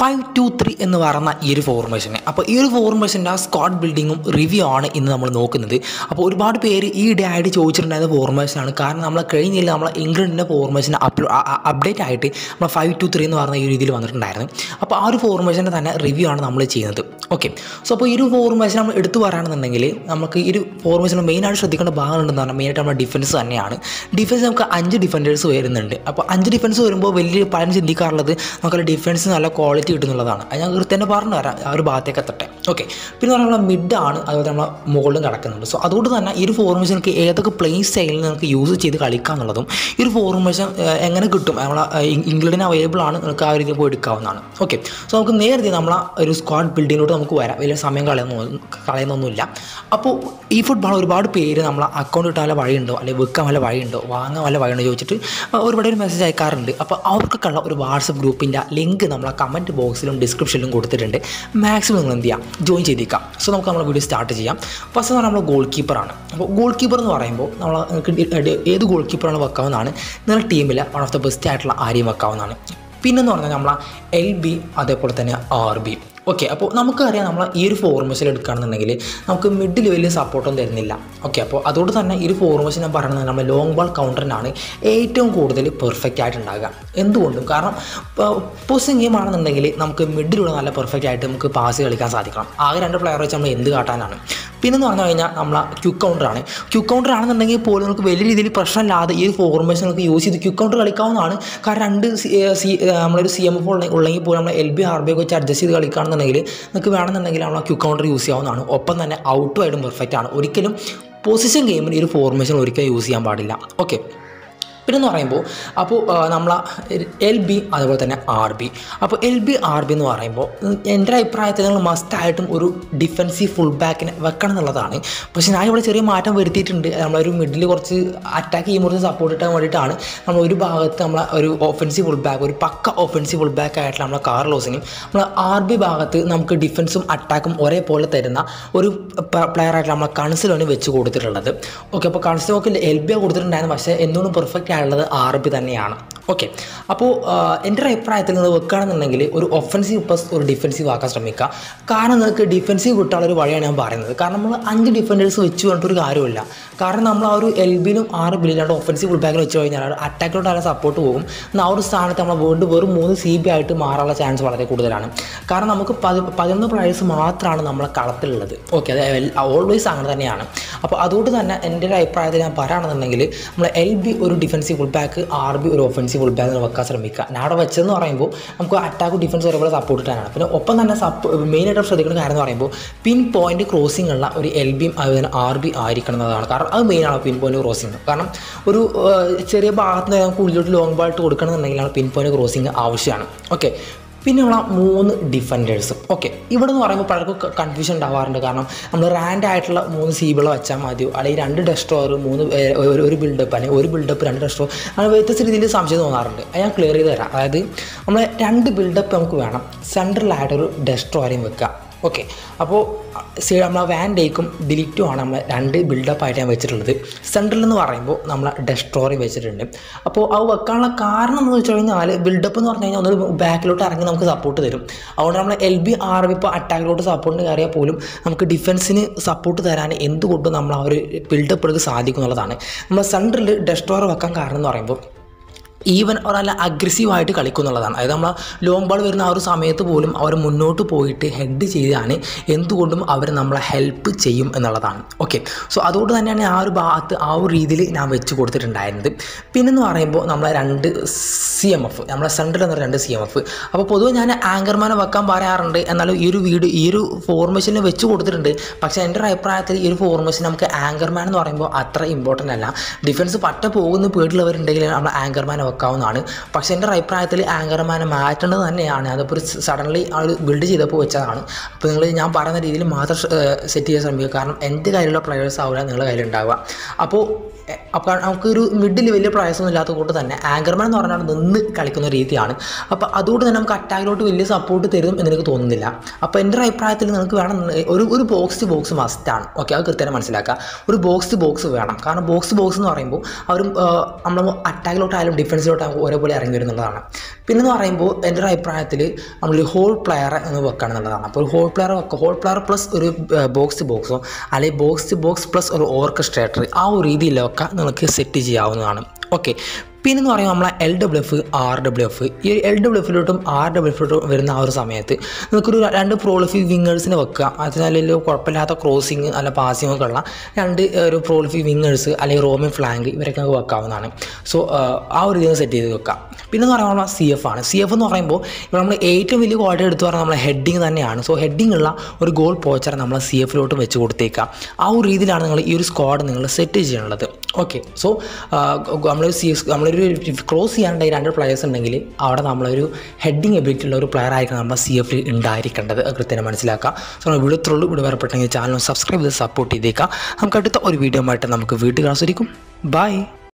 five to three എന്ന് പറയുന്ന ഈ ഒരു ഫോർമേഷനെ അപ്പോൾ ഈ ഒരു ഫോർമേഷൻ്റെ ആ സ്ക്വാഡ് ബിൽഡിങ്ങും റിവ്യൂ ആണ് ഇന്ന് നമ്മൾ നോക്കുന്നത് അപ്പോൾ ഒരുപാട് പേര് ഈ ഡേ ആയിട്ട് ചോദിച്ചിട്ടുണ്ടായിരുന്ന ഫോർമേഷനാണ് കാരണം നമ്മൾ കഴിഞ്ഞില്ല നമ്മളെ ഇംഗ്ലണ്ടിൻ്റെ ഫോർമേഷൻ അപ്ഡേറ്റ് ആയിട്ട് നമ്മൾ ഫൈവ് ടു ത്രീ എന്ന് പറയുന്ന ഈ രീതിയിൽ വന്നിട്ടുണ്ടായിരുന്നു അപ്പോൾ ആ ഒരു ഫോർമേഷൻ്റെ തന്നെ റിവ്യൂ ആണ് നമ്മൾ ചെയ്യുന്നത് ഓക്കെ സോ അപ്പോൾ ഈ ഒരു ഫോർമേഷൻ നമ്മൾ എടുത്തു പറയുകയാണെന്നുണ്ടെങ്കിൽ നമുക്ക് ഈ ഒരു ഫോർമേഷൻ മെയിനായിട്ട് ശ്രദ്ധിക്കേണ്ട ഭാഗമുണ്ടെന്ന് പറഞ്ഞാൽ മെയിനായിട്ട് നമ്മുടെ ഡിഫൻസ് തന്നെയാണ് ഡിഫൻസ് നമുക്ക് അഞ്ച് ഡിഫൻഡേഴ്സ് വരുന്നുണ്ട് അപ്പോൾ അഞ്ച് ഡിഫൻസ് വരുമ്പോൾ വലിയ പലരും ചിന്തിക്കാറുള്ളത് നമുക്ക് ഡിഫൻസ് നല്ല ക്വാളിറ്റി കിട്ടുന്നുള്ളതാണ് അത് ഞാൻ കൃത്യം പറഞ്ഞു തരാം ആ ഒരു ഭാഗത്തേക്ക് എത്തട്ടെ ഓക്കെ പിന്നെ നമ്മളെ മിഡാണ് അതുപോലെ നമ്മളെ മുകളിലും കിടക്കുന്നുണ്ട് സോ അതുകൊണ്ട് തന്നെ ഈ ഒരു ഫോർമേഷൻ നമുക്ക് ഏതൊക്കെ പ്ലേ സ്റ്റൈലിൽ നമുക്ക് യൂസ് ചെയ്ത് കളിക്കാം എന്നുള്ളതും ഈ ഒരു ഫോർമേഷൻ എങ്ങനെ കിട്ടും നമ്മളെ ഇംഗ്ലണ്ടിന് അവൈലബിൾ ആണ് നമുക്ക് ആ ഒരു രീതിയിൽ പോയി എടുക്കാവുന്നതാണ് ഓക്കെ സോ നമുക്ക് നേരത്തെ നമ്മളെ ഒരു സ്ക്വാഡ് ബിൽഡിങ്ങിലോട്ട് നമുക്ക് വരാം വലിയ സമയം കളയുന്ന കളയുന്നൊന്നുമില്ല അപ്പോൾ ഈ ഫുട്ബോൾ ഒരുപാട് പേര് നമ്മളെ അക്കൗണ്ട് ഇട്ടാൻ വല്ല വഴിയുണ്ടോ അല്ലെങ്കിൽ വിൽക്കാൻ വല്ല വഴിയുണ്ടോ വാങ്ങാൻ വല്ല വഴിയുണ്ടോ ചോദിച്ചിട്ട് ഒരുപാട് ഒരു മെസ്സേജ് അയക്കാറുണ്ട് അപ്പോൾ അവർക്കൊക്കെയുള്ള ഒരു വാട്സപ്പ് ഗ്രൂപ്പിൻ്റെ ലിങ്ക് നമ്മളെ കമൻറ്റ് ബോക്സിലും ഡിസ്ക്രിപ്ഷനിലും കൊടുത്തിട്ടുണ്ട് മാക്സിമം നിങ്ങൾ എന്ത് ചെയ്യാം ജോയിൻ ചെയ്തേക്കാം സോ നമുക്ക് നമ്മുടെ വീഡിയോ സ്റ്റാർട്ട് ചെയ്യാം ഫസ്റ്റ് എന്ന് നമ്മൾ ഗോൾ കീപ്പറാണ് അപ്പോൾ ഗോൾ കീപ്പർ എന്ന് പറയുമ്പോൾ നമ്മൾ നിങ്ങൾക്ക് ഏത് ഗോൾ കീപ്പറാണ് വെക്കാവുന്നതാണ് നിങ്ങളുടെ ടീമിൽ വൺ ഓഫ് ദ ബെസ്റ്റ് ആയിട്ടുള്ള ആരെയും വെക്കാവുന്നതാണ് പിന്നെന്ന് പറഞ്ഞാൽ നമ്മളെ എൽ ബി അതേപോലെ തന്നെ ആർ ബി ഓക്കെ അപ്പോൾ നമുക്കറിയാം നമ്മൾ ഈ ഒരു ഫോർമേഷൻ എടുക്കുകയാണെന്നുണ്ടെങ്കിൽ നമുക്ക് മിഡിൽ വലിയ സപ്പോർട്ടൊന്നും തരുന്നില്ല ഓക്കെ അപ്പോൾ അതുകൊണ്ട് തന്നെ ഈ ഒരു ഫോർമേഷൻ ഞാൻ പറയുന്നത് നമ്മൾ ലോങ് ബോൾ കൗണ്ടറിനാണ് ഏറ്റവും കൂടുതൽ പെർഫെക്റ്റ് ആയിട്ടുണ്ടാകുക എന്തുകൊണ്ടും കാരണം പോസിങ് ഗെയിം ആണെന്നുണ്ടെങ്കിൽ നമുക്ക് മിഡിലൂടെ നല്ല പെർഫെക്റ്റ് ആയിട്ട് നമുക്ക് പാസ് കളിക്കാൻ സാധിക്കണം ആകെ രണ്ട് പ്ലെയർ വെച്ച് നമ്മൾ എന്ത് കാട്ടാനാണ് പിന്നെന്ന് പറഞ്ഞു കഴിഞ്ഞാൽ നമ്മൾ ക്യു കൗണ്ടറാണ് ക്യു കൗണ്ടർ ആണെന്നുണ്ടെങ്കിൽ പോലും നമുക്ക് വലിയ രീതിയിൽ പ്രശ്നമില്ലാതെ ഈ ഒരു ഫോർമേഷൻ നമുക്ക് യൂസ് ചെയ്ത് ക്യു കൗണ്ടർ കളിക്കാവുന്നതാണ് കാരണം രണ്ട് സി നമ്മളൊരു സി എം എഫ് ഉള്ളെങ്കിൽ പോലും നമ്മൾ എൽ ബി ആർ ബി ഒക്കെ വെച്ച് അഡ്ജസ്റ്റ് ചെയ്ത് കളിക്കുകയാണെന്നുണ്ടെങ്കിൽ നിങ്ങൾക്ക് വേണമെന്നുണ്ടെങ്കിൽ നമ്മൾ ക്യു കൗണ്ടർ യൂസ് ചെയ്യാവുന്നതാണ് ഒപ്പം തന്നെ ഔട്ടും ആയിട്ടും പെർഫെക്റ്റ് ആണ് ഒരിക്കലും പൊസിഷൻ ഗെയിമിൽ ഈ ഒരു ഫോർമേഷൻ ഒരിക്കലും യൂസ് ചെയ്യാൻ പാടില്ല ഓക്കെ പിന്നെ എന്ന് പറയുമ്പോൾ അപ്പോൾ നമ്മൾ എൽ ബി അതുപോലെ തന്നെ ആർ ബി അപ്പോൾ എൽ ബി ആർ ബി എന്ന് പറയുമ്പോൾ എൻ്റെ അഭിപ്രായത്തിൽ നിങ്ങൾ മസ്റ്റായിട്ടും ഒരു ഡിഫൻസീവ് ഫുൾ ബാക്കിനെ വെക്കണം എന്നുള്ളതാണ് പക്ഷേ ഞാൻ ഇവിടെ ചെറിയ മാറ്റം വരുത്തിയിട്ടുണ്ട് നമ്മളൊരു മിഡിൽ കുറച്ച് അറ്റാക്ക് ചെയ്യുമ്പോൾ സപ്പോർട്ട് കിട്ടാൻ വേണ്ടിയിട്ടാണ് നമ്മൾ ഒരു ഭാഗത്ത് നമ്മൾ ഒരു ഓഫൻസീവ് ഫുൾ ബാക്ക് ഒരു പക്ക ഓഫൻസീവ് ഫുൾ ബാക്ക് ആയിട്ടുള്ള നമ്മളെ കാർലോസിനും നമ്മൾ ആർ ബി ഭാഗത്ത് നമുക്ക് ഡിഫൻസും അറ്റാക്കും ഒരേപോലെ തരുന്ന ഒരു പ്ലെയർ ആയിട്ട് നമ്മളെ കൺസിലാണ് വെച്ച് കൊടുത്തിട്ടുള്ളത് ഓക്കെ അപ്പോൾ കൺസിലൊക്കെ എൽ ബി കൊടുത്തിട്ടുണ്ടായിരുന്നു പക്ഷേ എന്തുകൊണ്ടും പെർഫെക്റ്റ് ആയിട്ടുള്ളത് ആർ ബി തന്നെയാണ് ഓക്കെ അപ്പോൾ എൻ്റെ ഒരു അഭിപ്രായത്തിൽ നിങ്ങൾ വെക്കുകയാണെന്നുണ്ടെങ്കിൽ ഒരു ഒഫൻസീവ് പ്ലസ് ഒരു ഡിഫൻസീവ് ആക്കാൻ ശ്രമിക്കുക കാരണം നിങ്ങൾക്ക് ഡിഫൻസീവ് കിട്ടാനുള്ള ഒരു വഴിയാണ് ഞാൻ പറയുന്നത് കാരണം നമ്മൾ അഞ്ച് ഡിഫൻഡേഴ്സ് വെച്ച് പറഞ്ഞിട്ടൊരു കാര്യമില്ല കാരണം നമ്മൾ ആ ഒരു എൽ ബിയിലും ആറ് ബില്ലിലാണ്ട് ഒഫൻസീവ് ഫുൾ ബാക്കിൽ വെച്ച് കഴിഞ്ഞാൽ അറ്റാക്കിലോട്ട് നല്ല സപ്പോർട്ട് പോകും എന്നാൽ ആ ഒരു സ്ഥാനത്ത് നമ്മൾ വീണ്ടും വെറും മൂന്ന് സി ബി ആയിട്ട് മാറാനുള്ള ചാൻസ് വളരെ കൂടുതലാണ് കാരണം നമുക്ക് പതി പതിനൊന്ന് പ്ലേയേഴ്സ് മാത്രമാണ് നമ്മളെ കളത്തിലുള്ളത് ഓക്കെ അത് ഓൾവേസ് അങ്ങനെ തന്നെയാണ് അപ്പോൾ അതുകൊണ്ട് തന്നെ എൻ്റെ ഒരു അഭിപ്രായത്തിൽ ഞാൻ പറയുകയാണെന്നുണ്ടെങ്കിൽ നമ്മൾ എൽ ബി ഒരു defensive full back R B ഒരു ഒഫൻസീവ് ഫുൾ ബാക്ക് വെക്കാൻ ശ്രമിക്കുക ഞാൻ അവിടെ വെച്ചതെന്ന് പറയുമ്പോൾ നമുക്ക് അറ്റാക്ക് ഡിഫൻസ് ഒരേപോലെ സപ്പോർട്ട് ഇട്ടാനാണ് പിന്നെ ഒപ്പം തന്നെ സപ്പ് മെയിനായിട്ട് ശ്രദ്ധിക്കുന്ന കാര്യം എന്ന് പറയുമ്പോൾ പിൻ പോയിന്റ് ക്രോസിംഗ് ഉള്ള ഒരു എൽ ബിയും അതുപോലെ ആർ ബി ആയിരിക്കണം എന്നതാണ് കാരണം അത് മെയിനാണ് പിൻ പോയിന്റ് ക്രോസിംഗ് കാരണം ഒരു ചെറിയ ഭാഗത്ത് നിന്ന് നമുക്ക് ഉള്ളിലോട്ട് ലോങ് ബാൾട്ട് കൊടുക്കണമെന്നുണ്ടെങ്കിൽ പിൻ പോയിന്റ് ക്രോസിംഗ് ആവശ്യമാണ് ഓക്കെ പിന്നെ നമ്മൾ മൂന്ന് ഡിഫൻഡേഴ്സും ഓക്കെ ഇവിടെ എന്ന് പറയുമ്പോൾ പലർക്കും കൺഫ്യൂഷൻ ഉണ്ടാവാറുണ്ട് കാരണം നമ്മൾ റാൻഡ് ആയിട്ടുള്ള മൂന്ന് സീബിൾ വെച്ചാൽ മതിയോ അല്ലെങ്കിൽ രണ്ട് ഡെസ്ട്രോർ മൂന്ന് ഒരു ഒരു ബിൽഡപ്പ് അല്ലെങ്കിൽ ഒരു ബിൽഡപ്പ് രണ്ട് ഡെസ്ട്രോ അങ്ങനെ വ്യത്യസ്ത രീതിയിൽ സംശയം തോന്നാറുണ്ട് അത് ഞാൻ ക്ലിയർ ചെയ്ത് തരാം അതായത് നമ്മൾ രണ്ട് ബിൽഡപ്പ് നമുക്ക് വേണം സെൻട്രലായിട്ടൊരു ഡെസ്ട്രോയും വെക്കുക ഓക്കെ അപ്പോൾ നമ്മളെ വാൻഡേക്കും ഡിലിറ്റും ആണ് നമ്മൾ രണ്ട് ബിൽഡപ്പായിട്ട് ഞാൻ വെച്ചിട്ടുള്ളത് സെൻട്രൽ എന്ന് പറയുമ്പോൾ നമ്മൾ ഡെസ്ട്രോറി വെച്ചിട്ടുണ്ട് അപ്പോൾ അത് വെക്കാനുള്ള കാരണം എന്ന് വെച്ച് കഴിഞ്ഞാൽ ബിൽഡപ്പ് എന്ന് പറഞ്ഞു കഴിഞ്ഞാൽ ഒന്ന് ബാക്കിലോട്ട് ഇറങ്ങി നമുക്ക് സപ്പോർട്ട് തരും അതുകൊണ്ട് നമ്മൾ എൽ ബി ആർ ബി ഇപ്പോൾ അറ്റാക്കിലോട്ട് സപ്പോർട്ടിന് കയറിയാൽ പോലും നമുക്ക് ഡിഫൻസിന് സപ്പോർട്ട് തരാൻ എന്തുകൊണ്ടും നമ്മൾ ആ ഒരു ബിൽഡപ്പ് എടുക്കുക സാധിക്കും എന്നുള്ളതാണ് നമ്മൾ സെൻട്രൽ ഡെസ്ട്രോർ വെക്കാൻ കാരണം എന്ന് പറയുമ്പോൾ ഈവൻ അവർ നല്ല അഗ്രസീവായിട്ട് കളിക്കും എന്നുള്ളതാണ് അതായത് നമ്മൾ ലോങ് ബോൾ വരുന്ന ആ ഒരു സമയത്ത് പോലും അവർ മുന്നോട്ട് പോയിട്ട് ഹെഡ് ചെയ്താണ് എന്തുകൊണ്ടും അവർ നമ്മളെ ഹെൽപ്പ് ചെയ്യും എന്നുള്ളതാണ് ഓക്കെ സോ അതുകൊണ്ട് തന്നെയാണ് ആ ഒരു ഭാഗത്ത് ആ ഒരു രീതിയിൽ ഞാൻ വെച്ച് കൊടുത്തിട്ടുണ്ടായിരുന്നത് പിന്നെന്ന് പറയുമ്പോൾ നമ്മളെ രണ്ട് സി എം എഫ് നമ്മളെ സെൻട്രൽ എന്ന രണ്ട് സി എം എഫ് അപ്പോൾ പൊതുവെ ഞാൻ ആങ്കർമാനെ വെക്കാൻ പറയാറുണ്ട് എന്നാലും ഈ ഒരു വീഡിയോ ഈ ഒരു ഫോർമേഷനിൽ വെച്ച് കൊടുത്തിട്ടുണ്ട് പക്ഷേ എൻ്റെ ഒരു അഭിപ്രായത്തിൽ ഈ ഒരു ഫോർമേഷൻ നമുക്ക് ആങ്കർമാൻ എന്ന് പറയുമ്പോൾ അത്ര ഇമ്പോർട്ടൻ്റ് അല്ല ഡിഫൻസ് പറ്റ പോകുന്ന പേടിയുള്ളവരുണ്ടെങ്കിൽ നമ്മൾ ആങ്കർമാനെ വെക്കാവുന്നതാണ് പക്ഷേ എൻ്റെ ഒരു അഭിപ്രായത്തിൽ ആങ്കർമാനെ മാറ്റേണ്ടത് തന്നെയാണ് അതിപ്പോൾ ഒരു സഡൻലി ആ ഒരു ബിൽഡ് ചെയ്തപ്പോൾ വെച്ചതാണ് അപ്പോൾ നിങ്ങൾ ഞാൻ പറയുന്ന രീതിയിൽ മാത്രം സെറ്റ് ചെയ്യാൻ ശ്രമിക്കുക കാരണം എൻ്റെ കയ്യിലുള്ള പ്ലെയേഴ്സ് ആവില്ല നിങ്ങളുടെ കയ്യിലുണ്ടാവുക അപ്പോൾ അപ്പോൾ നമുക്കൊരു മിഡിൽ വലിയ പ്രയാസമൊന്നും ഇല്ലാത്തത് കൊണ്ട് തന്നെ ആങ്കർമാൻ എന്ന് പറഞ്ഞാൽ നിന്ന് കളിക്കുന്ന രീതിയാണ് അപ്പോൾ അതുകൊണ്ട് തന്നെ നമുക്ക് അറ്റാക്കിലോട്ട് വലിയ സപ്പോർട്ട് തരും എന്ന് എനിക്ക് തോന്നുന്നില്ല അപ്പോൾ എൻ്റെ ഒരു അഭിപ്രായത്തിൽ നിങ്ങൾക്ക് വേണം ഒരു ഒരു ബോക്സ് ടു ബോക്സ് മസ്റ്റാണ് ഓക്കെ അത് കൃത്യമായി മനസ്സിലാക്കുക ഒരു ബോക്സ് ടു ബോക്സ് വേണം കാരണം ബോക്സ് ടു ബോക്സ് എന്ന് പറയുമ്പോൾ അവർ നമ്മൾ അറ്റാക്കിലോട്ടായാലും ഡിഫൻസ് ഡിഫൻസിലോട്ട് ഒരേപോലെ ഇറങ്ങി വരുന്നുള്ളതാണ് പിന്നെ എന്ന് പറയുമ്പോൾ എൻ്റെ ഒരു അഭിപ്രായത്തിൽ നമ്മൾ ഹോൾ പ്ലെയർ എന്ന് വെക്കണം എന്നുള്ളതാണ് അപ്പോൾ ഒരു ഹോൾ പ്ലെയർ വെക്കുക ഹോൾ പ്ലെയർ പ്ലസ് ഒരു ബോക്സ് ടു ബോക്സോ അല്ലെങ്കിൽ ബോക്സ് ടു ബോക്സ് പ്ലസ് ഒരു ഓർക്കസ്ട്രേറ്റർ ആ ഒരു രീതിയിലൊക്കെ നിങ്ങൾക്ക് സെറ്റ് ചെയ്യാവുന്നതാണ് ഓക്കെ പിന്നെ എന്ന് പറയുമ്പോൾ നമ്മളെ L W F R W F ഈ എൽ ഡബ്ല്യു എഫിലോട്ടും ആർ ഡബ്ല്യു എഫിലോട്ടും വരുന്ന ആ ഒരു സമയത്ത് നിങ്ങൾക്കൊരു രണ്ട് പ്രോളിഫിക് വിങ്ങേഴ്സിനെ വെക്കുക അത് നല്ല കുഴപ്പമില്ലാത്ത ക്രോസിങ് അല്ല പാസിംഗ് ഒക്കെ ഉള്ള രണ്ട് ഏഹ്, ഒരു പ്രോളിഫിക് വിങ്ങേഴ്സ് അല്ലെങ്കിൽ റോമിൻ ഫ്ലാങ്ക് ഇവരൊക്കെ നമുക്ക് വെക്കാവുന്നതാണ് സോ ആ ഒരു രീതിയിൽ സെറ്റ് ചെയ്ത് വെക്കാം പിന്നെ എന്ന് പറയുമ്പോൾ സി എഫ് ആണ് സി എഫ് എന്ന് പറയുമ്പോൾ ഇപ്പോൾ നമ്മൾ ഏറ്റവും വലിയ ക്വാളിറ്റി എടുത്ത് പറഞ്ഞാൽ നമ്മളെ ഹെഡിങ് തന്നെയാണ് സോ ഹെഡിങ് ഉള്ള ഒരു ഗോൾ പോച്ചർ നമ്മൾ സി എഫിലോട്ട് വെച്ച് കൊടുത്തേക്കാം ആ ഒരു രീതിയിലാണ് നിങ്ങൾ ഈ ഒരു സ്ക്വാഡ് നിങ്ങൾ സെറ്റ് ചെയ്യാനുള്ളത് ഓക്കെ സോ നമ്മളൊരു സി എസ് നമ്മളൊരു ക്രോസ് ചെയ്യാനുണ്ടെങ്കിൽ രണ്ട് പ്ലെയേഴ്സ് ഉണ്ടെങ്കിൽ അവിടെ നമ്മളൊരു ഹെഡിങ് എബിലിറ്റി ഉള്ള ഒരു പ്ലെയർ ആയിരിക്കണം നമ്മുടെ സി എഫിൽ ഉണ്ടായിരിക്കേണ്ടത് അത് കൃത്യമായി മനസ്സിലാക്കുക സോ നമ്മൾ വിളിത്തുള്ളൂ ഇവിടെ വരപ്പെട്ടെങ്കിൽ ചാനൽ സബ്സ്ക്രൈബ് ചെയ്ത് സപ്പോർട്ട് ചെയ്തേക്കാം നമുക്ക് അടുത്ത ഒരു വീഡിയോ ആയിട്ട് നമുക്ക് വീട്ടിൽ ആസ്വദിക്കും ബൈ